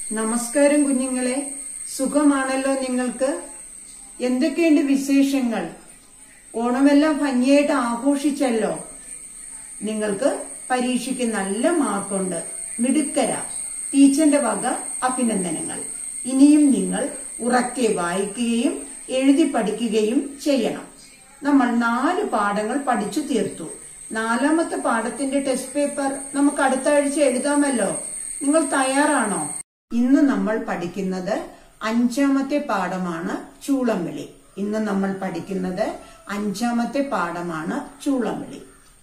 നമസ്കാരം കുഞ്ഞുങ്ങളെ സുഖമാണല്ലോ നിങ്ങൾക്ക് എന്തൊക്കെയുണ്ട് വിശേഷങ്ങൾ ഓണമെല്ലാം ഭംഗിയായിട്ട് ആഘോഷിച്ചല്ലോ നിങ്ങൾക്ക് പരീക്ഷയ്ക്ക് നല്ല മാർക്കുണ്ട് മിടുക്കര ടീച്ചറിന്റെ വക അഭിനന്ദനങ്ങൾ ഇനിയും നിങ്ങൾ ഉറക്കെ വായിക്കുകയും എഴുതി പഠിക്കുകയും ചെയ്യണം നമ്മൾ നാല് പാഠങ്ങൾ പഠിച്ചു തീർത്തു നാലാമത്തെ പാഠത്തിന്റെ ടെസ്റ്റ് പേപ്പർ നമുക്ക് അടുത്ത ആഴ്ച എഴുതാമല്ലോ നിങ്ങൾ തയ്യാറാണോ ഇന്ന് നമ്മൾ പഠിക്കുന്നത് അഞ്ചാമത്തെ പാഠമാണ് ചൂളംവിളി ഇന്ന് നമ്മൾ പഠിക്കുന്നത് അഞ്ചാമത്തെ പാഠമാണ് ചൂളംവിളി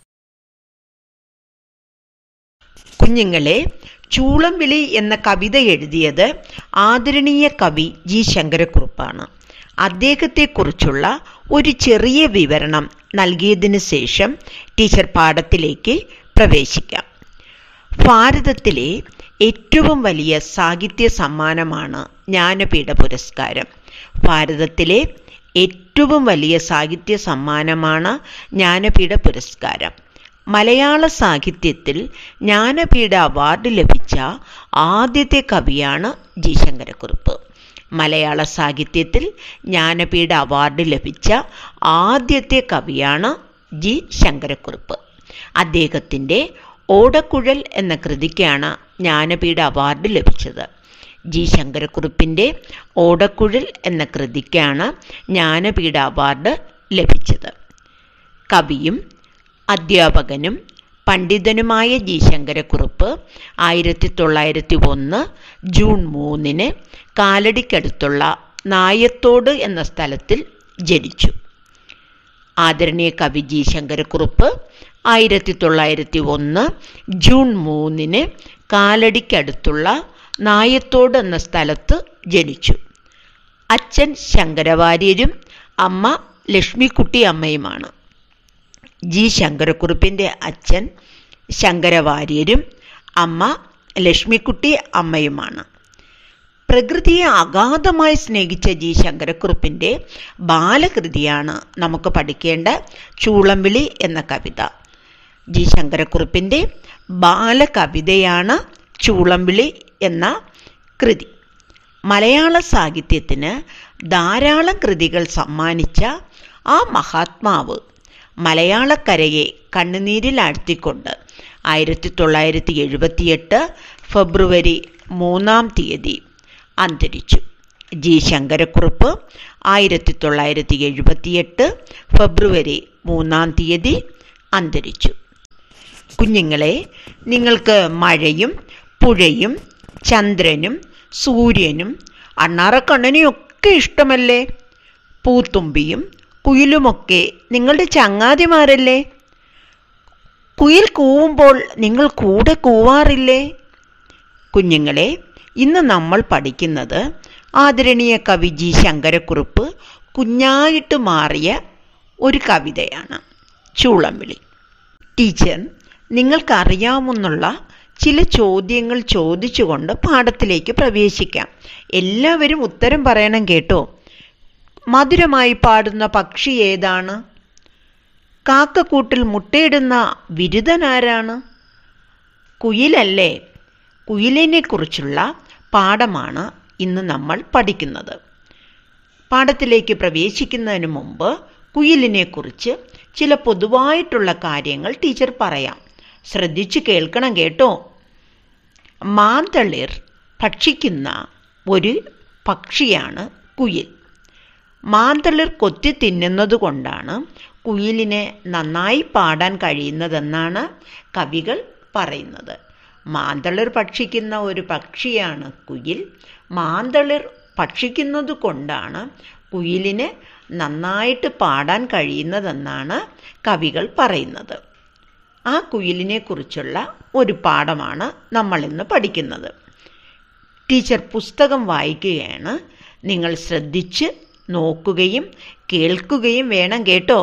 കുഞ്ഞുങ്ങളെ ചൂളംവിളി എന്ന കവിത എഴുതിയത് ആദരണീയ കവി ജി ശങ്കരക്കുറുപ്പാണ് അദ്ദേഹത്തെക്കുറിച്ചുള്ള ഒരു ചെറിയ വിവരണം നൽകിയതിനു ശേഷം ടീച്ചർ പാഠത്തിലേക്ക് പ്രവേശിക്കാം ഭാരതത്തിലെ ഏറ്റവും വലിയ സാഹിത്യ സമ്മാനമാണ് ജ്ഞാനപീഠ പുരസ്കാരം ഭാരതത്തിലെ ഏറ്റവും വലിയ സാഹിത്യ സമ്മാനമാണ് ജ്ഞാനപീഠ പുരസ്കാരം മലയാള സാഹിത്യത്തിൽ ജ്ഞാനപീഠ അവാർഡ് ലഭിച്ച ആദ്യത്തെ കവിയാണ് ജി ശങ്കരക്കുറുപ്പ് മലയാള സാഹിത്യത്തിൽ ജ്ഞാനപീഠ അവാർഡ് ലഭിച്ച ആദ്യത്തെ കവിയാണ് ജി ശങ്കരക്കുറുപ്പ് അദ്ദേഹത്തിൻ്റെ ഓടക്കുഴൽ എന്ന കൃതിക്കാണ് ജ്ഞാനപീഠ അവാർഡ് ലഭിച്ചത് ജി ശങ്കരക്കുറുപ്പിൻ്റെ ഓടക്കുഴൽ എന്ന കൃതിക്കാണ് ജ്ഞാനപീഠ അവാർഡ് ലഭിച്ചത് കവിയും അധ്യാപകനും പണ്ഡിതനുമായ ജി ശങ്കരക്കുറുപ്പ് ആയിരത്തി തൊള്ളായിരത്തി ഒന്ന് ജൂൺ മൂന്നിന് കാലടിക്കടുത്തുള്ള നായത്തോട് എന്ന സ്ഥലത്തിൽ ജനിച്ചു ആദരണീയ കവി ജി ശങ്കരക്കുറുപ്പ് ആയിരത്തി തൊള്ളായിരത്തി ഒന്ന് ജൂൺ മൂന്നിന് കാലടിക്കടുത്തുള്ള നായത്തോട് എന്ന സ്ഥലത്ത് ജനിച്ചു അച്ഛൻ ശങ്കരവാര്യരും അമ്മ ലക്ഷ്മിക്കുട്ടി അമ്മയുമാണ് ജി ശങ്കരക്കുറുപ്പിൻ്റെ അച്ഛൻ ശങ്കരവാര്യരും അമ്മ ലക്ഷ്മിക്കുട്ടി അമ്മയുമാണ് പ്രകൃതിയെ അഗാധമായി സ്നേഹിച്ച ജി ശങ്കരക്കുറുപ്പിൻ്റെ ബാലകൃതിയാണ് നമുക്ക് പഠിക്കേണ്ട ചൂളംവിളി എന്ന കവിത ജി ശങ്കരക്കുറുപ്പിൻ്റെ ബാലകവിതയാണ് ചൂളംവിളി എന്ന കൃതി മലയാള സാഹിത്യത്തിന് ധാരാളം കൃതികൾ സമ്മാനിച്ച ആ മഹാത്മാവ് മലയാളക്കരയെ കണ്ണുനീരിലാഴ്ത്തിക്കൊണ്ട് ആയിരത്തി തൊള്ളായിരത്തി എഴുപത്തിയെട്ട് ഫെബ്രുവരി മൂന്നാം തീയതി അന്തരിച്ചു ജി ശങ്കരക്കുറുപ്പ് ആയിരത്തി തൊള്ളായിരത്തി എഴുപത്തിയെട്ട് ഫെബ്രുവരി മൂന്നാം തീയതി അന്തരിച്ചു കുഞ്ഞുങ്ങളെ നിങ്ങൾക്ക് മഴയും പുഴയും ചന്ദ്രനും സൂര്യനും അണ്ണാറക്കണ്ണനും ഒക്കെ ഇഷ്ടമല്ലേ പൂത്തുമ്പിയും കുയിലുമൊക്കെ നിങ്ങളുടെ ചങ്ങാതിമാരല്ലേ കുയിൽ കൂവുമ്പോൾ നിങ്ങൾ കൂടെ കൂവാറില്ലേ കുഞ്ഞുങ്ങളെ ഇന്ന് നമ്മൾ പഠിക്കുന്നത് ആദരണീയ കവി ജി ശങ്കരക്കുറുപ്പ് കുഞ്ഞായിട്ട് മാറിയ ഒരു കവിതയാണ് ചൂളംവിളി ടീച്ചർ നിങ്ങൾക്കറിയാമെന്നുള്ള ചില ചോദ്യങ്ങൾ ചോദിച്ചുകൊണ്ട് പാഠത്തിലേക്ക് പ്രവേശിക്കാം എല്ലാവരും ഉത്തരം പറയണം കേട്ടോ മധുരമായി പാടുന്ന പക്ഷി ഏതാണ് കാക്കക്കൂട്ടിൽ മുട്ടയിടുന്ന വിരുദനാരാണ് കുയിലല്ലേ കുയിലിനെ കുറിച്ചുള്ള പാഠമാണ് ഇന്ന് നമ്മൾ പഠിക്കുന്നത് പാഠത്തിലേക്ക് പ്രവേശിക്കുന്നതിന് മുമ്പ് കുയിലിനെക്കുറിച്ച് ചില പൊതുവായിട്ടുള്ള കാര്യങ്ങൾ ടീച്ചർ പറയാം ശ്രദ്ധിച്ചു കേൾക്കണം കേട്ടോ മാന്തളിർ ഭക്ഷിക്കുന്ന ഒരു പക്ഷിയാണ് കുയിൽ മാന്തളിർ കൊത്തി തിന്നുന്നത് കൊണ്ടാണ് കുയിലിനെ നന്നായി പാടാൻ കഴിയുന്നതെന്നാണ് കവികൾ പറയുന്നത് മാന്തളിർ ഭക്ഷിക്കുന്ന ഒരു പക്ഷിയാണ് കുയിൽ മാന്തളിർ ഭക്ഷിക്കുന്നത് കൊണ്ടാണ് കുയിലിന് നന്നായിട്ട് പാടാൻ കഴിയുന്നതെന്നാണ് കവികൾ പറയുന്നത് ആ കുയിലിനെ കുറിച്ചുള്ള ഒരു പാഠമാണ് നമ്മൾ ഇന്ന് പഠിക്കുന്നത് ടീച്ചർ പുസ്തകം വായിക്കുകയാണ് നിങ്ങൾ ശ്രദ്ധിച്ച് നോക്കുകയും കേൾക്കുകയും വേണം കേട്ടോ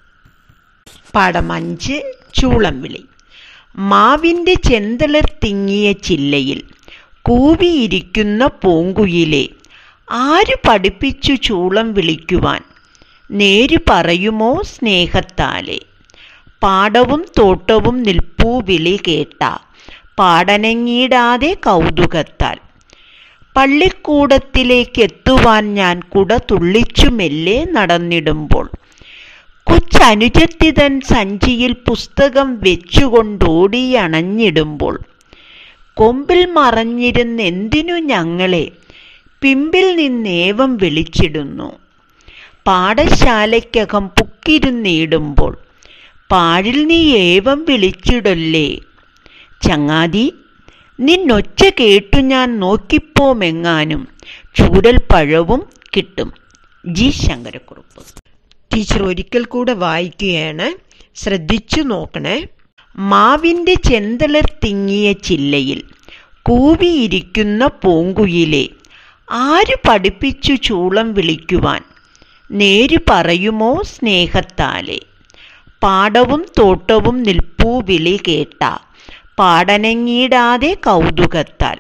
പാഠം അഞ്ച് ചൂളംവിളി മാവിൻ്റെ ചെന്തളിർ തിങ്ങിയ ചില്ലയിൽ കൂവിയിരിക്കുന്ന പൂങ്കുയിലെ ആര് പഠിപ്പിച്ചു ചൂളം വിളിക്കുവാൻ നേര് പറയുമോ സ്നേഹത്താലെ പാടവും തോട്ടവും നിൽപ്പൂ വിളി കേട്ട പാടനങ്ങിടാതെ കൗതുകത്താൽ പള്ളിക്കൂടത്തിലേക്ക് എത്തുവാൻ ഞാൻ കുട തുള്ളിച്ചു മെല്ലെ നടന്നിടുമ്പോൾ കൊച്ചനുജത്തിതൻ സഞ്ചിയിൽ പുസ്തകം വെച്ചുകൊണ്ടോടി അണഞ്ഞിടുമ്പോൾ കൊമ്പിൽ മറഞ്ഞിരുന്നെന്തിനു ഞങ്ങളെ പിമ്പിൽ നിന്നേവം വിളിച്ചിടുന്നു പാഠശാലയ്ക്കകം പുക്കിരുന്നിടുമ്പോൾ പാഴിൽ നീ ഏവം വിളിച്ചിടല്ലേ ചങ്ങാതി നിന്നൊച്ച കേട്ടു ഞാൻ നോക്കിപ്പോമെങ്ങാനും ചൂരൽ പഴവും കിട്ടും ജി ശങ്കരക്കുറുപ്പ് ടീച്ചർ ഒരിക്കൽ കൂടെ വായിക്കുകയാണ് ശ്രദ്ധിച്ചു നോക്കണേ മാവിൻ്റെ ചെന്തളിർ തിങ്ങിയ ചില്ലയിൽ കൂവിയിരിക്കുന്ന പൂങ്കുയിലെ ആര് പഠിപ്പിച്ചു ചൂളം വിളിക്കുവാൻ നേര് പറയുമോ സ്നേഹത്താലെ പാടവും തോട്ടവും നിൽപ്പൂ വിളി കേട്ട പാടനങ്ങിടാതെ കൗതുകത്താൽ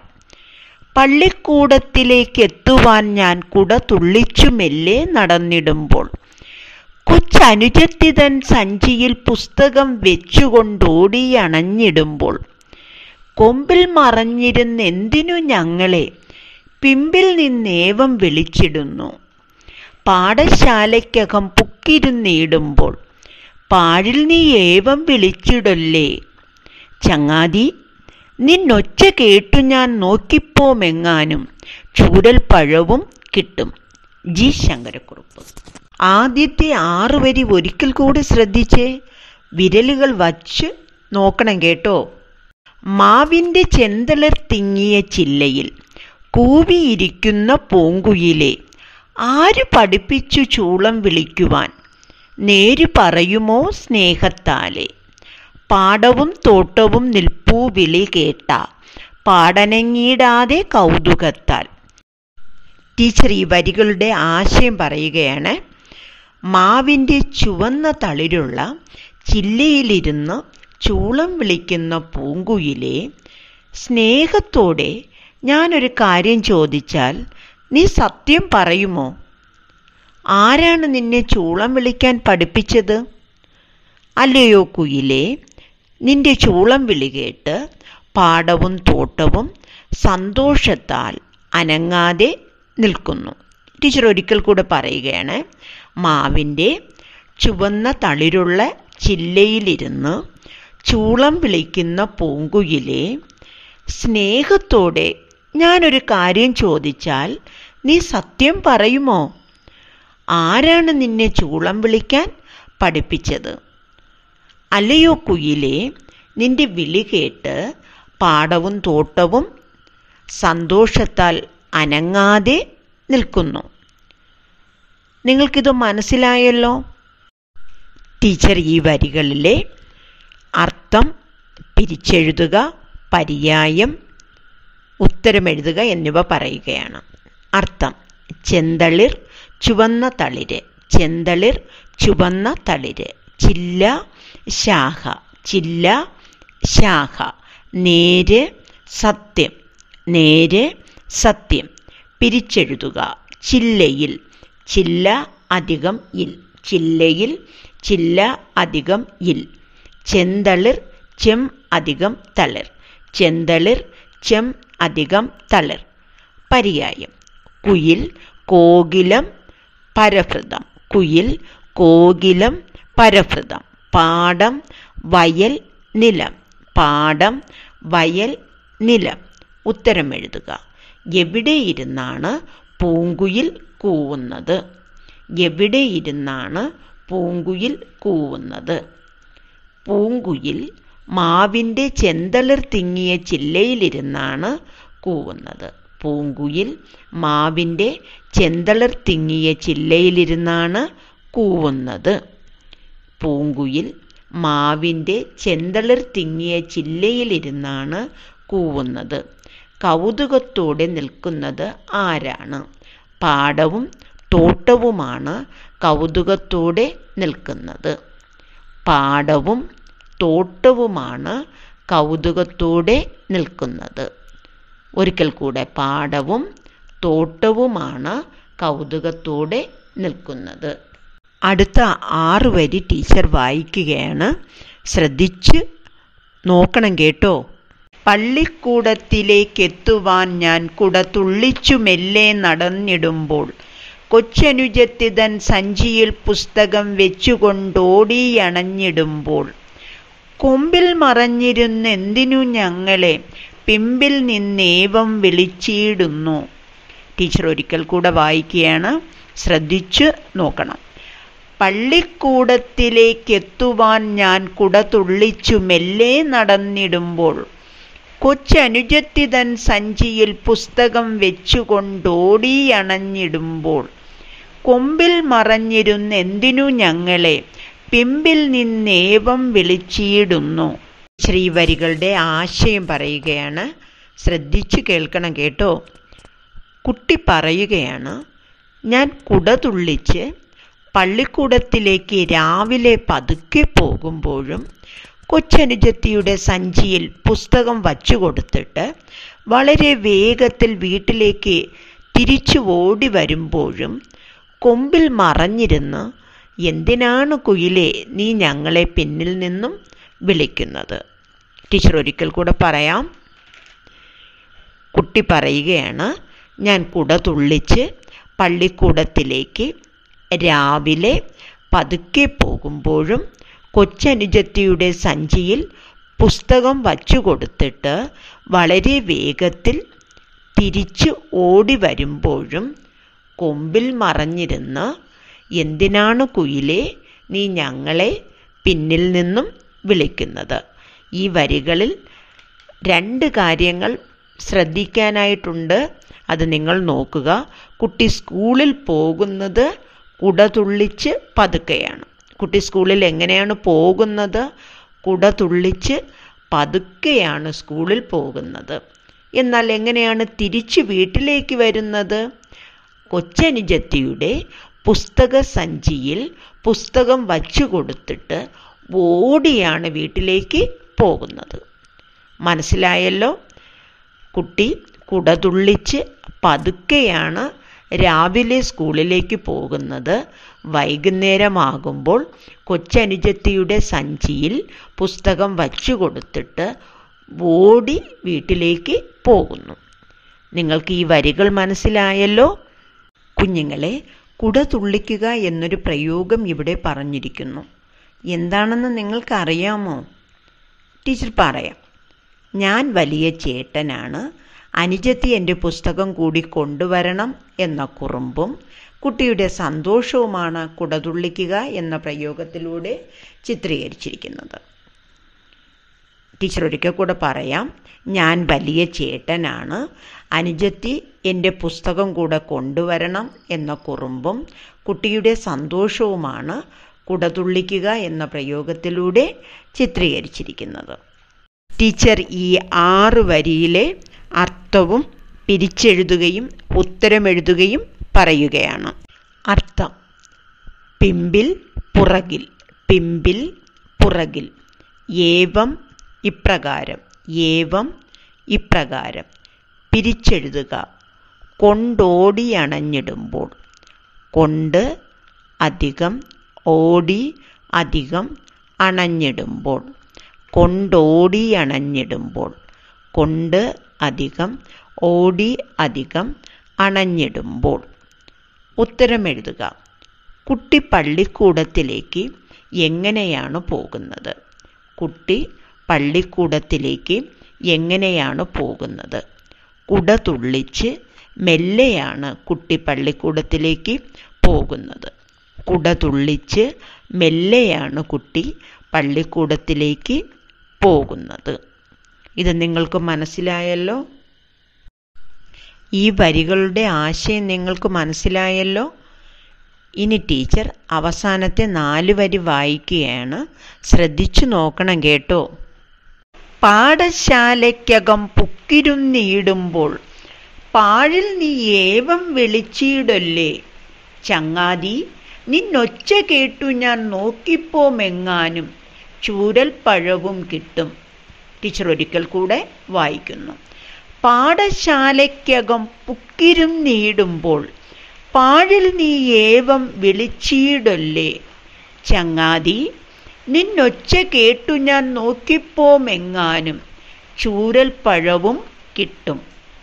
പള്ളിക്കൂടത്തിലേക്ക് എത്തുവാൻ ഞാൻ കുട തുള്ളിച്ചു മെല്ലെ നടന്നിടുമ്പോൾ കൊച്ചനുജത്തിതൻ സഞ്ചിയിൽ പുസ്തകം വെച്ചുകൊണ്ടോടി അണഞ്ഞിടുമ്പോൾ കൊമ്പിൽ മറഞ്ഞിരുന്നെന്തിനു ഞങ്ങളെ പിമ്പിൽ നിന്നേവം വിളിച്ചിടുന്നു പാഠശാലയ്ക്കകം പുക്കിരുന്നിടുമ്പോൾ പാഴിൽ നീ ഏവം വിളിച്ചിടല്ലേ ചങ്ങാതി നിന്നൊച്ച കേട്ടു ഞാൻ നോക്കിപ്പോമെങ്ങാനും ചൂരൽ പഴവും കിട്ടും ജി ശങ്കരക്കുറുപ്പ് ആദ്യത്തെ ആറ് വരി ഒരിക്കൽ കൂടി ശ്രദ്ധിച്ചേ വിരലുകൾ വച്ച് നോക്കണം കേട്ടോ മാവിൻ്റെ ചെന്തളിർ തിങ്ങിയ ചില്ലയിൽ കൂവിയിരിക്കുന്ന പൂങ്കുയിലെ ആര് പഠിപ്പിച്ചു ചൂളം വിളിക്കുവാൻ നേര് പറയുമോ സ്നേഹത്താലെ പാടവും തോട്ടവും നിൽപ്പൂ വിളി കേട്ട പാടനങ്ങിടാതെ കൗതുകത്താൽ ടീച്ചർ ഈ വരികളുടെ ആശയം പറയുകയാണ് മാവിൻ്റെ ചുവന്ന തളിരുള്ള ചില്ലയിലിരുന്ന് ചൂളം വിളിക്കുന്ന പൂങ്കുയിലെ സ്നേഹത്തോടെ ഞാനൊരു കാര്യം ചോദിച്ചാൽ നീ സത്യം പറയുമോ ആരാണ് നിന്നെ ചൂളം വിളിക്കാൻ പഠിപ്പിച്ചത് അല്ലയോ കുയിലേ നിന്റെ ചൂളം വിളി കേട്ട് പാടവും തോട്ടവും സന്തോഷത്താൽ അനങ്ങാതെ നിൽക്കുന്നു ടീച്ചർ ഒരിക്കൽ കൂടെ പറയുകയാണ് മാവിൻ്റെ ചുവന്ന തളിരുള്ള ചില്ലയിലിരുന്ന് ചൂളം വിളിക്കുന്ന പൂങ്കുയിലെ സ്നേഹത്തോടെ ഞാനൊരു കാര്യം ചോദിച്ചാൽ നീ സത്യം പറയുമോ ആരാണ് നിന്നെ ചൂളം വിളിക്കാൻ പഠിപ്പിച്ചത് അല്ലയോ കുയിലെ നിന്റെ വിളി കേട്ട് പാടവും തോട്ടവും സന്തോഷത്താൽ അനങ്ങാതെ നിൽക്കുന്നു നിങ്ങൾക്കിത് മനസ്സിലായല്ലോ ടീച്ചർ ഈ വരികളിലെ അർത്ഥം പിരിച്ചെഴുതുക പര്യായം ഉത്തരമെഴുതുക എന്നിവ പറയുകയാണ് അർത്ഥം ചെന്തളിർ ചുവന്ന തളിര് ചെന്തളിർ ചുവന്ന തളിര് ചില്ല ശാഖ ചില്ല ശാഖ നേര് സത്യം നേര് സത്യം പിരിച്ചെഴുതുക ചില്ലയിൽ ചില്ല അധികം ഇൽ ചില്ലയിൽ ചില്ല അധികം ഇൽ ചെന്തളിർ ചെം അധികം തളിർ ചെന്തളിർ ചെം അധികം തളിർ പര്യായം കുയിൽ കോകിലം പരഭൃതം കുയിൽ കോകിലം പരഭൃതം പാടം വയൽ നിലം പാടം വയൽ നിലം ഉത്തരം എഴുതുക എവിടെ ഇരുന്നാണ് പൂങ്കുയിൽ കൂവുന്നത് എവിടെ ഇരുന്നാണ് പൂങ്കുയിൽ കൂവുന്നത് പൂങ്കുയിൽ മാവിൻ്റെ ചെന്തളിർ തിങ്ങിയ ചില്ലയിലിരുന്നാണ് കൂവുന്നത് പൂങ്കുയിൽ മാവിൻ്റെ ചെന്തളിർ തിങ്ങിയ ചില്ലയിലിരുന്നാണ് കൂവുന്നത് പൂങ്കുയിൽ മാവിൻ്റെ ചെന്തളിർ തിങ്ങിയ ചില്ലയിലിരുന്നാണ് കൂവുന്നത് കൗതുകത്തോടെ നിൽക്കുന്നത് ആരാണ് പാടവും തോട്ടവുമാണ് കൗതുകത്തോടെ നിൽക്കുന്നത് പാടവും തോട്ടവുമാണ് കൗതുകത്തോടെ നിൽക്കുന്നത് ഒരിക്കൽ കൂടെ പാടവും തോട്ടവുമാണ് കൗതുകത്തോടെ നിൽക്കുന്നത് അടുത്ത ആറ് വരി ടീച്ചർ വായിക്കുകയാണ് ശ്രദ്ധിച്ച് നോക്കണം കേട്ടോ പള്ളിക്കൂടത്തിലേക്കെത്തുവാൻ ഞാൻ കുട തുള്ളിച്ചു മെല്ലെ നടന്നിടുമ്പോൾ കൊച്ചനുജത്തിതൻ സഞ്ചിയിൽ പുസ്തകം വെച്ചുകൊണ്ടോടിയണഞ്ഞിടുമ്പോൾ കൊമ്പിൽ മറഞ്ഞിരുന്നെന്തിനു ഞങ്ങളെ പിമ്പിൽ നിന്നേവം വിളിച്ചിടുന്നു ടീച്ചർ ഒരിക്കൽ കൂടെ വായിക്കുകയാണ് ശ്രദ്ധിച്ചു നോക്കണം പള്ളിക്കൂടത്തിലേക്കെത്തുവാൻ ഞാൻ കുട തുള്ളിച്ചു മെല്ലെ നടന്നിടുമ്പോൾ കൊച്ചനുജത്തിതൻ സഞ്ചിയിൽ പുസ്തകം വെച്ചുകൊണ്ടോടിയണഞ്ഞിടുമ്പോൾ കൊമ്പിൽ മറഞ്ഞിരുന്നെന്തിനു ഞങ്ങളെ പിമ്പിൽ നിന്നേവം വിളിച്ചിടുന്നു ശ്രീവരികളുടെ ആശയം പറയുകയാണ് ശ്രദ്ധിച്ചു കേൾക്കണം കേട്ടോ കുട്ടി പറയുകയാണ് ഞാൻ കുട തുള്ളിച്ച് പള്ളിക്കൂടത്തിലേക്ക് രാവിലെ പതുക്കെ പോകുമ്പോഴും കൊച്ചനുജത്തിയുടെ സഞ്ചിയിൽ പുസ്തകം വച്ചു കൊടുത്തിട്ട് വളരെ വേഗത്തിൽ വീട്ടിലേക്ക് തിരിച്ചു ഓടി വരുമ്പോഴും കൊമ്പിൽ മറഞ്ഞിരുന്ന് എന്തിനാണ് കുയിലെ നീ ഞങ്ങളെ പിന്നിൽ നിന്നും വിളിക്കുന്നത് ടീച്ചർ ഒരിക്കൽ കൂടെ പറയാം കുട്ടി പറയുകയാണ് ഞാൻ കുട തുള്ളിച്ച് പള്ളിക്കൂടത്തിലേക്ക് രാവിലെ പതുക്കെ പോകുമ്പോഴും കൊച്ചനുജത്തിയുടെ സഞ്ചിയിൽ പുസ്തകം വച്ചു കൊടുത്തിട്ട് വളരെ വേഗത്തിൽ തിരിച്ചു ഓടി വരുമ്പോഴും കൊമ്പിൽ മറഞ്ഞിരുന്ന് എന്തിനാണ് കുയിലെ നീ ഞങ്ങളെ പിന്നിൽ നിന്നും വിളിക്കുന്നത് ഈ വരികളിൽ രണ്ട് കാര്യങ്ങൾ ശ്രദ്ധിക്കാനായിട്ടുണ്ട് അത് നിങ്ങൾ നോക്കുക കുട്ടി സ്കൂളിൽ പോകുന്നത് കുട തുള്ളിച്ച് പതുക്കെയാണ് കുട്ടി സ്കൂളിൽ എങ്ങനെയാണ് പോകുന്നത് കുട തുള്ളിച്ച് പതുക്കെയാണ് സ്കൂളിൽ പോകുന്നത് എന്നാൽ എങ്ങനെയാണ് തിരിച്ച് വീട്ടിലേക്ക് വരുന്നത് കൊച്ചനുജത്തിയുടെ പുസ്തക സഞ്ചിയിൽ പുസ്തകം വച്ചു കൊടുത്തിട്ട് ഓടിയാണ് വീട്ടിലേക്ക് പോകുന്നത് മനസ്സിലായല്ലോ കുട്ടി കുട തുള്ളിച്ച് പതുക്കെയാണ് രാവിലെ സ്കൂളിലേക്ക് പോകുന്നത് വൈകുന്നേരമാകുമ്പോൾ കൊച്ചനുജത്തിയുടെ സഞ്ചിയിൽ പുസ്തകം വച്ചു കൊടുത്തിട്ട് ഓടി വീട്ടിലേക്ക് പോകുന്നു നിങ്ങൾക്ക് ഈ വരികൾ മനസ്സിലായല്ലോ കുഞ്ഞുങ്ങളെ കുട തുള്ളിക്കുക എന്നൊരു പ്രയോഗം ഇവിടെ പറഞ്ഞിരിക്കുന്നു എന്താണെന്ന് നിങ്ങൾക്കറിയാമോ ടീച്ചർ പറയാം ഞാൻ വലിയ ചേട്ടനാണ് അനുജത്തി എൻ്റെ പുസ്തകം കൂടി കൊണ്ടുവരണം എന്ന കുറുമ്പും കുട്ടിയുടെ സന്തോഷവുമാണ് കുടതുള്ളിക്കുക എന്ന പ്രയോഗത്തിലൂടെ ചിത്രീകരിച്ചിരിക്കുന്നത് ടീച്ചർ ഒരിക്കൽ കൂടെ പറയാം ഞാൻ വലിയ ചേട്ടനാണ് അനുജത്തി എൻ്റെ പുസ്തകം കൂടെ കൊണ്ടുവരണം എന്ന കുറുമ്പും കുട്ടിയുടെ സന്തോഷവുമാണ് കുടതുള്ളിക്കുക എന്ന പ്രയോഗത്തിലൂടെ ചിത്രീകരിച്ചിരിക്കുന്നത് ടീച്ചർ ഈ ആറ് വരിയിലെ അർത്ഥവും പിരിച്ചെഴുതുകയും ഉത്തരമെഴുതുകയും പറയുകയാണ് അർത്ഥം പിമ്പിൽ പുറകിൽ പിമ്പിൽ പുറകിൽ ഏവം ഇപ്രകാരം ഏവം ഇപ്രകാരം പിരിച്ചെഴുതുക കൊണ്ടോടി അണഞ്ഞിടുമ്പോൾ കൊണ്ട് അധികം ഓടി അധികം അണഞ്ഞിടുമ്പോൾ കൊണ്ടോടി അണഞ്ഞിടുമ്പോൾ കൊണ്ട് അധികം ഓടി അധികം അണഞ്ഞിടുമ്പോൾ ഉത്തരമെഴുതുക കുട്ടി പള്ളിക്കൂടത്തിലേക്ക് എങ്ങനെയാണ് പോകുന്നത് കുട്ടി പള്ളിക്കൂടത്തിലേക്ക് എങ്ങനെയാണ് പോകുന്നത് കുട തുള്ളിച്ച് മെല്ലെയാണ് കുട്ടി പള്ളിക്കൂടത്തിലേക്ക് പോകുന്നത് കുട തുള്ളിച്ച് മെല്ലെയാണ് കുട്ടി പള്ളിക്കൂടത്തിലേക്ക് പോകുന്നത് ഇത് നിങ്ങൾക്ക് മനസ്സിലായല്ലോ ഈ വരികളുടെ ആശയം നിങ്ങൾക്ക് മനസ്സിലായല്ലോ ഇനി ടീച്ചർ അവസാനത്തെ നാല് വരി വായിക്കുകയാണ് ശ്രദ്ധിച്ചു നോക്കണം കേട്ടോ പാഠശാലയ്ക്കകം പുക്കിരുന്നിടുമ്പോൾ പാഴിൽ നീ ഏവം വിളിച്ചിടല്ലേ ചങ്ങാതി നിന്നൊച്ച കേട്ടു ഞാൻ നോക്കിപ്പോമെങ്ങാനും ചൂരൽ പഴവും കിട്ടും ടീച്ചർ ഒരിക്കൽ കൂടെ വായിക്കുന്നു പാഠശാലയ്ക്കകം പുക്കിരും നീടുമ്പോൾ പാഴിൽ നീ ഏവം വിളിച്ചിടല്ലേ ചങ്ങാതി നിന്നൊച്ച കേട്ടു ഞാൻ നോക്കിപ്പോമെങ്ങാനും ചൂരൽപ്പഴവും കിട്ടും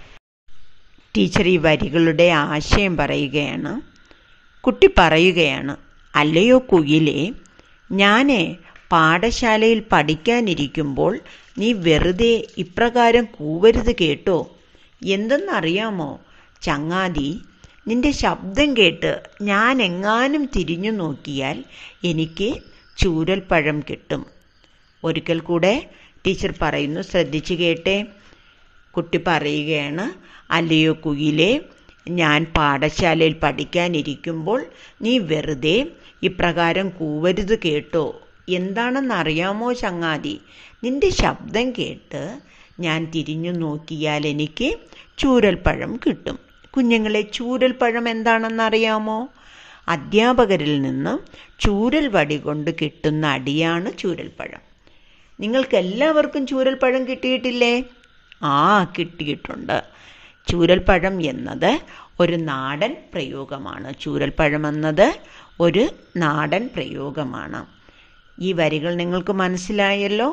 ടീച്ചർ ഈ വരികളുടെ ആശയം പറയുകയാണ് കുട്ടി പറയുകയാണ് അല്ലയോ കുയിലേ ഞാൻ പാഠശാലയിൽ പഠിക്കാനിരിക്കുമ്പോൾ നീ വെറുതെ ഇപ്രകാരം കൂവരുത് കേട്ടോ എന്തെന്നറിയാമോ ചങ്ങാതി നിന്റെ ശബ്ദം കേട്ട് ഞാൻ എങ്ങാനും തിരിഞ്ഞു നോക്കിയാൽ എനിക്ക് ചൂരൽപ്പഴം കിട്ടും ഒരിക്കൽ കൂടെ ടീച്ചർ പറയുന്നു ശ്രദ്ധിച്ചു കേട്ടേ കുട്ടി പറയുകയാണ് അല്ലയോ കുയിലേ ഞാൻ പാഠശാലയിൽ പഠിക്കാനിരിക്കുമ്പോൾ നീ വെറുതെ ഇപ്രകാരം കൂവരുത് കേട്ടോ എന്താണെന്നറിയാമോ ചങ്ങാതി നിന്റെ ശബ്ദം കേട്ട് ഞാൻ തിരിഞ്ഞു നോക്കിയാൽ എനിക്ക് ചൂരൽപ്പഴം കിട്ടും കുഞ്ഞുങ്ങളെ ചൂരൽപ്പഴം എന്താണെന്നറിയാമോ അധ്യാപകരിൽ നിന്ന് ചൂരൽ വടി കൊണ്ട് കിട്ടുന്ന അടിയാണ് ചൂരൽപ്പഴം നിങ്ങൾക്ക് എല്ലാവർക്കും ചൂരൽപ്പഴം കിട്ടിയിട്ടില്ലേ ആ കിട്ടിയിട്ടുണ്ട് ചൂരൽപ്പഴം എന്നത് ഒരു നാടൻ പ്രയോഗമാണ് ചൂരൽപ്പഴം എന്നത് ഒരു നാടൻ പ്രയോഗമാണ് ഈ വരികൾ നിങ്ങൾക്ക് മനസ്സിലായല്ലോ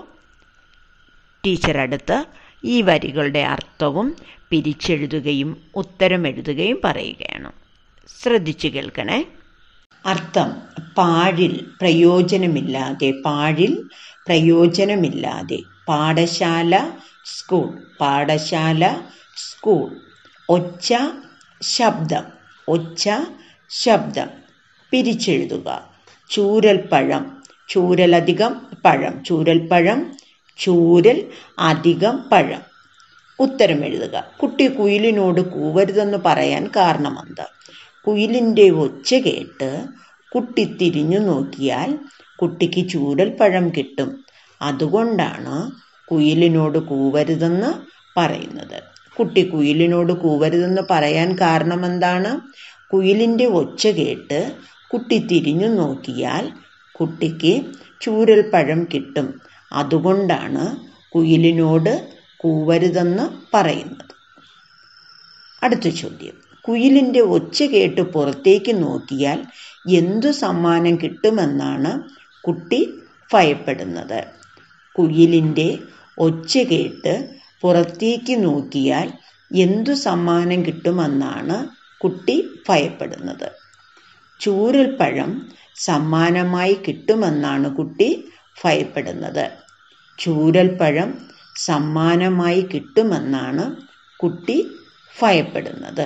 ടീച്ചർ അടുത്ത് ഈ വരികളുടെ അർത്ഥവും പിരിച്ചെഴുതുകയും ഉത്തരം എഴുതുകയും പറയുകയാണ് ശ്രദ്ധിച്ചു കേൾക്കണേ അർത്ഥം പാഴിൽ പ്രയോജനമില്ലാതെ പാഴിൽ പ്രയോജനമില്ലാതെ പാഠശാല സ്കൂൾ പാഠശാല സ്കൂൾ ഒച്ച ശബ്ദം ഒച്ച ശബ്ദം പിരിച്ചെഴുതുക ചൂരൽപ്പഴം ചൂരലധികം പഴം ചൂരൽപ്പഴം ചൂരൽ അധികം പഴം ഉത്തരം എഴുതുക കുട്ടി കുയിലിനോട് കൂവരുതെന്ന് പറയാൻ കാരണമെന്ത് കുയിലിൻ്റെ ഒച്ച കേട്ട് കുട്ടി തിരിഞ്ഞു നോക്കിയാൽ കുട്ടിക്ക് ചൂരൽപ്പഴം കിട്ടും അതുകൊണ്ടാണ് കുയിലിനോട് കൂവരുതെന്ന് പറയുന്നത് കുട്ടി കുയിലിനോട് കൂവരുതെന്ന് പറയാൻ കാരണമെന്താണ് കുയിലിൻ്റെ ഒച്ച കേട്ട് കുട്ടി തിരിഞ്ഞു നോക്കിയാൽ കുട്ടിക്ക് ചൂരൽപ്പഴം കിട്ടും അതുകൊണ്ടാണ് കുയിലിനോട് കൂവരുതെന്ന് പറയുന്നത് അടുത്ത ചോദ്യം കുയിലിൻ്റെ ഒച്ച കേട്ട് പുറത്തേക്ക് നോക്കിയാൽ എന്തു സമ്മാനം കിട്ടുമെന്നാണ് കുട്ടി ഭയപ്പെടുന്നത് കുയിലിൻ്റെ ഒച്ച കേട്ട് പുറത്തേക്ക് നോക്കിയാൽ എന്തു സമ്മാനം കിട്ടുമെന്നാണ് കുട്ടി ഭയപ്പെടുന്നത് ചൂരൽപ്പഴം സമ്മാനമായി കിട്ടുമെന്നാണ് കുട്ടി ഭയപ്പെടുന്നത് ചൂരൽപ്പഴം സമ്മാനമായി കിട്ടുമെന്നാണ് കുട്ടി ഭയപ്പെടുന്നത്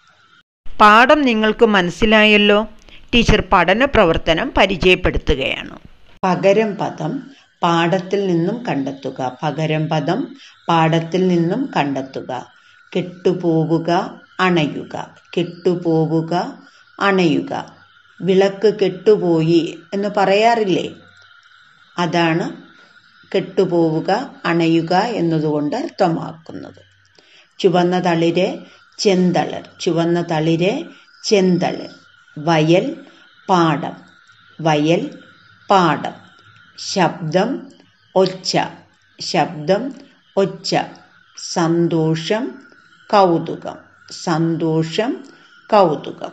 പാഠം നിങ്ങൾക്ക് മനസ്സിലായല്ലോ ടീച്ചർ പഠന പ്രവർത്തനം പരിചയപ്പെടുത്തുകയാണ് പകരം പദം പാഠത്തിൽ നിന്നും കണ്ടെത്തുക പകരം പദം പാഠത്തിൽ നിന്നും കണ്ടെത്തുക കെട്ടുപോവുക അണയുക കെട്ടുപോവുക അണയുക വിളക്ക് കെട്ടുപോയി എന്ന് പറയാറില്ലേ അതാണ് കെട്ടുപോവുക അണയുക എന്നതുകൊണ്ട് അർത്ഥമാക്കുന്നത് ചുവന്ന തളിരെ ചെന്തളർ ചുവന്ന തളിരെ ചെന്തളർ വയൽ പാടം വയൽ പാടം ശബ്ദം ഒച്ച ശബ്ദം ഒച്ച സന്തോഷം കൗതുകം സന്തോഷം കൗതുകം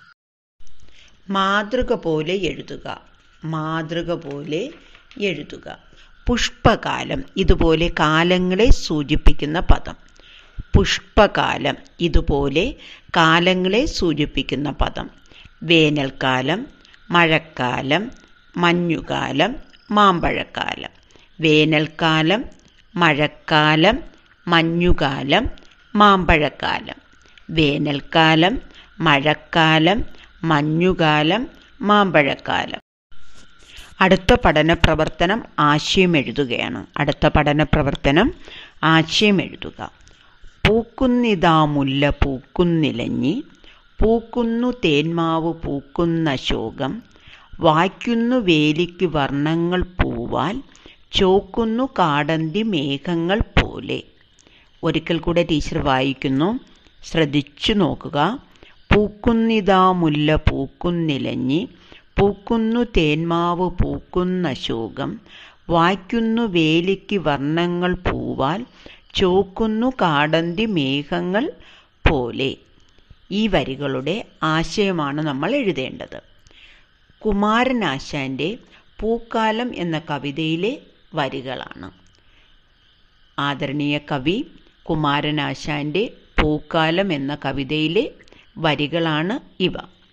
മാതൃക പോലെ എഴുതുക മാതൃക പോലെ എഴുതുക പുഷ്പകാലം ഇതുപോലെ കാലങ്ങളെ സൂചിപ്പിക്കുന്ന പദം പുഷ്പകാലം ഇതുപോലെ കാലങ്ങളെ സൂചിപ്പിക്കുന്ന പദം വേനൽക്കാലം മഴക്കാലം മഞ്ഞുകാലം മാമ്പഴക്കാലം വേനൽക്കാലം മഴക്കാലം മഞ്ഞുകാലം മാമ്പഴക്കാലം വേനൽക്കാലം മഴക്കാലം മഞ്ഞുകാലം മാമ്പഴക്കാലം അടുത്ത പഠന പ്രവർത്തനം ആശയം എഴുതുകയാണ് അടുത്ത പഠന പ്രവർത്തനം ആശയം എഴുതുക പൂക്കുന്നിതാ മുല്ല പൂക്കുന്നിലഞ്ഞി പൂക്കുന്നു തേന്മാവ് പൂക്കുന്ന ശോകം വായ്ക്കുന്നു വേലിക്ക് വർണ്ണങ്ങൾ പൂവാൽ ചോക്കുന്നു കാടന്തി മേഘങ്ങൾ പോലെ ഒരിക്കൽ കൂടെ ടീച്ചർ വായിക്കുന്നു ശ്രദ്ധിച്ചു നോക്കുക പൂക്കുന്നിതാ മുല്ല പൂക്കുന്നിലഞ്ഞി പൂക്കുന്നു തേന്മാവ് പൂക്കുന്ന ശോകം വായ്ക്കുന്നു വേലിക്ക് വർണ്ണങ്ങൾ പൂവാൽ ചോക്കുന്നു കാടന്തി മേഘങ്ങൾ പോലെ ഈ വരികളുടെ ആശയമാണ് നമ്മൾ എഴുതേണ്ടത് കുമാരനാശാൻ്റെ പൂക്കാലം എന്ന കവിതയിലെ വരികളാണ് ആദരണീയ കവി കുമാരനാശാന്റെ പൂക്കാലം എന്ന കവിതയിലെ വരികളാണ് ഇവ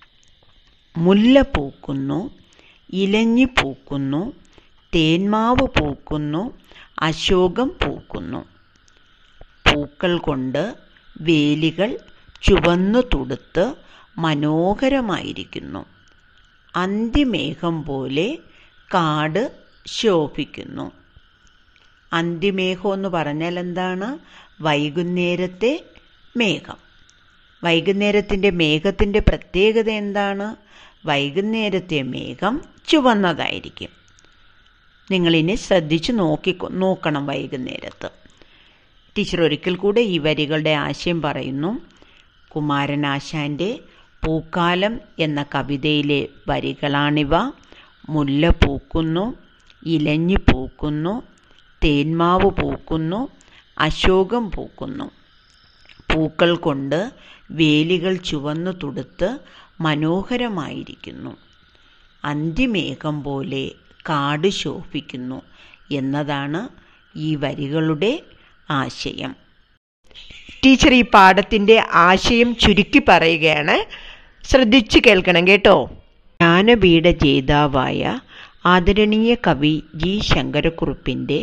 മുല്ല പൂക്കുന്നു ഇലഞ്ഞി പൂക്കുന്നു തേന്മാവ് പൂക്കുന്നു അശോകം പൂക്കുന്നു പൂക്കൾ കൊണ്ട് വേലികൾ ചുവന്നു തുടുത്ത് മനോഹരമായിരിക്കുന്നു അന്തിമേഘം പോലെ കാട് ശോഭിക്കുന്നു അന്തിമേഘം എന്ന് പറഞ്ഞാൽ എന്താണ് വൈകുന്നേരത്തെ മേഘം വൈകുന്നേരത്തിൻ്റെ മേഘത്തിൻ്റെ പ്രത്യേകത എന്താണ് വൈകുന്നേരത്തെ മേഘം ചുവന്നതായിരിക്കും നിങ്ങളിനി ശ്രദ്ധിച്ച് നോക്കി നോക്കണം വൈകുന്നേരത്ത് ടീച്ചർ ഒരിക്കൽ കൂടെ ഈ വരികളുടെ ആശയം പറയുന്നു കുമാരനാശാൻ്റെ പൂക്കാലം എന്ന കവിതയിലെ വരികളാണിവ മുല്ല പൂക്കുന്നു ഇലഞ്ഞി പൂക്കുന്നു തേന്മാവ് പൂക്കുന്നു അശോകം പൂക്കുന്നു പൂക്കൾ കൊണ്ട് വേലികൾ ചുവന്നു തുടുത്ത് മനോഹരമായിരിക്കുന്നു അന്തിമേഘം പോലെ കാട് ശോഭിക്കുന്നു എന്നതാണ് ഈ വരികളുടെ ആശയം ടീച്ചർ ഈ പാഠത്തിന്റെ ആശയം ചുരുക്കി പറയുകയാണ് ശ്രദ്ധിച്ചു കേൾക്കണം കേട്ടോ ജ്ഞാനപീഠ ജേതാവായ ആദരണീയ കവി ജി ശങ്കരക്കുറുപ്പിൻ്റെ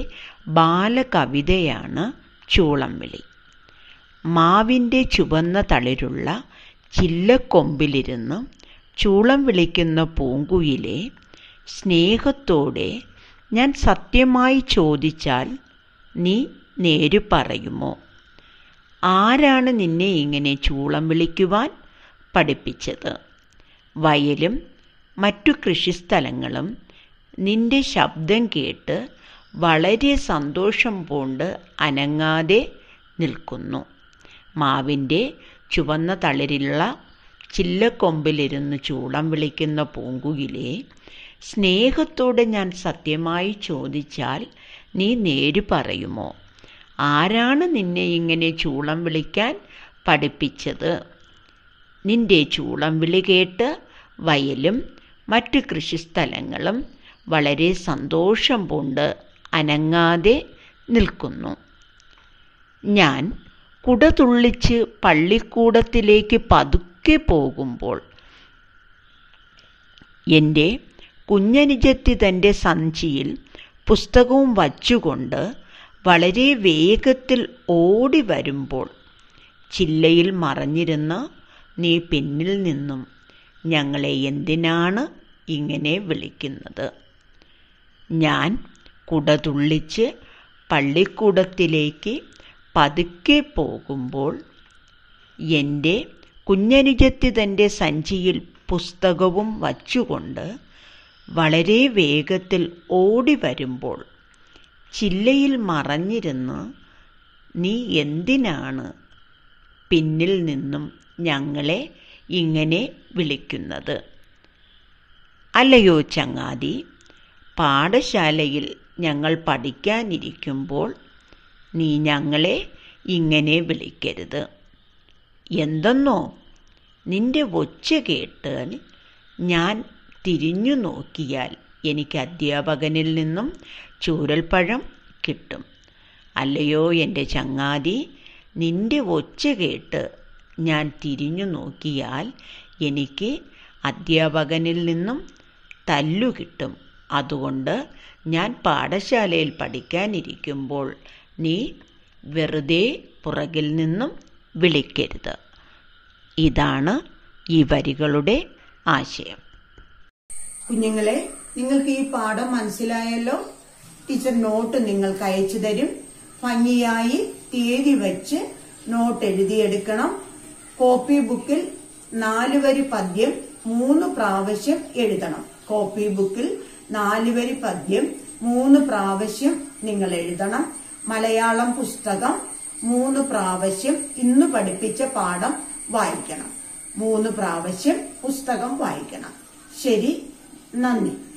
ബാലകവിതയാണ് ചൂളംവിളി മാവിൻ്റെ ചുവന്ന തളിരുള്ള ചില്ലക്കൊമ്പിലിരുന്ന് ചൂളം വിളിക്കുന്ന പൂങ്കുയിലെ സ്നേഹത്തോടെ ഞാൻ സത്യമായി ചോദിച്ചാൽ നീ നേരു പറയുമോ ആരാണ് നിന്നെ ഇങ്ങനെ ചൂളം വിളിക്കുവാൻ പഠിപ്പിച്ചത് വയലും മറ്റു കൃഷിസ്ഥലങ്ങളും നിന്റെ ശബ്ദം കേട്ട് വളരെ സന്തോഷം പൂണ്ട് അനങ്ങാതെ നിൽക്കുന്നു മാവിൻ്റെ ചുവന്ന തളിരുള്ള ചില്ലക്കൊമ്പിലിരുന്ന് ചൂളം വിളിക്കുന്ന പൂങ്കുയിലെ സ്നേഹത്തോടെ ഞാൻ സത്യമായി ചോദിച്ചാൽ നീ നേര് പറയുമോ ആരാണ് നിന്നെ ഇങ്ങനെ ചൂളം വിളിക്കാൻ പഠിപ്പിച്ചത് നിന്റെ ചൂളം വിളി കേട്ട് വയലും മറ്റു കൃഷിസ്ഥലങ്ങളും വളരെ സന്തോഷം പൂണ്ട് അനങ്ങാതെ നിൽക്കുന്നു ഞാൻ കുട തുള്ളിച്ച് പള്ളിക്കൂടത്തിലേക്ക് പതുക്കെ പോകുമ്പോൾ എൻ്റെ കുഞ്ഞനുജത്തി തൻ്റെ സഞ്ചിയിൽ പുസ്തകവും വച്ചുകൊണ്ട് വളരെ വേഗത്തിൽ ഓടി വരുമ്പോൾ ചില്ലയിൽ മറഞ്ഞിരുന്ന നീ പിന്നിൽ നിന്നും ഞങ്ങളെ എന്തിനാണ് ഇങ്ങനെ വിളിക്കുന്നത് ഞാൻ കുട തുള്ളിച്ച് പള്ളിക്കൂടത്തിലേക്ക് പതുക്കെ പോകുമ്പോൾ എൻ്റെ കുഞ്ഞനുജത്തി തൻ്റെ സഞ്ചിയിൽ പുസ്തകവും വച്ചുകൊണ്ട് വളരെ വേഗത്തിൽ ഓടി വരുമ്പോൾ ചില്ലയിൽ മറഞ്ഞിരുന്ന് നീ എന്തിനാണ് പിന്നിൽ നിന്നും ഞങ്ങളെ ഇങ്ങനെ വിളിക്കുന്നത് അല്ലയോ ചങ്ങാതി പാഠശാലയിൽ ഞങ്ങൾ പഠിക്കാനിരിക്കുമ്പോൾ നീ ഞങ്ങളെ ഇങ്ങനെ വിളിക്കരുത് എന്തെന്നോ നിന്റെ ഒച്ച കേട്ടാൽ ഞാൻ തിരിഞ്ഞു നോക്കിയാൽ എനിക്ക് അധ്യാപകനിൽ നിന്നും ചൂരൽപ്പഴം കിട്ടും അല്ലയോ എൻ്റെ ചങ്ങാതി നിന്റെ ഒച്ച കേട്ട് ഞാൻ തിരിഞ്ഞു നോക്കിയാൽ എനിക്ക് അധ്യാപകനിൽ നിന്നും തല്ലു കിട്ടും അതുകൊണ്ട് ഞാൻ പാഠശാലയിൽ പഠിക്കാനിരിക്കുമ്പോൾ നീ വെറുതെ പുറകിൽ നിന്നും വിളിക്കരുത് ഇതാണ് ഈ വരികളുടെ ആശയം കുഞ്ഞുങ്ങളെ നിങ്ങൾക്ക് ഈ പാഠം മനസ്സിലായല്ലോ ടീച്ചർ നോട്ട് നിങ്ങൾക്ക് അയച്ചു തരും ഭംഗിയായി തീയതി വെച്ച് നോട്ട് എഴുതിയെടുക്കണം കോപ്പി ബുക്കിൽ നാല് വരി പദ്യം മൂന്ന് പ്രാവശ്യം എഴുതണം കോപ്പി ബുക്കിൽ നാല് വരി പദ്യം മൂന്ന് പ്രാവശ്യം നിങ്ങൾ എഴുതണം മലയാളം പുസ്തകം മൂന്ന് പ്രാവശ്യം ഇന്ന് പഠിപ്പിച്ച പാഠം വായിക്കണം മൂന്ന് പ്രാവശ്യം പുസ്തകം വായിക്കണം ശരി നന്ദി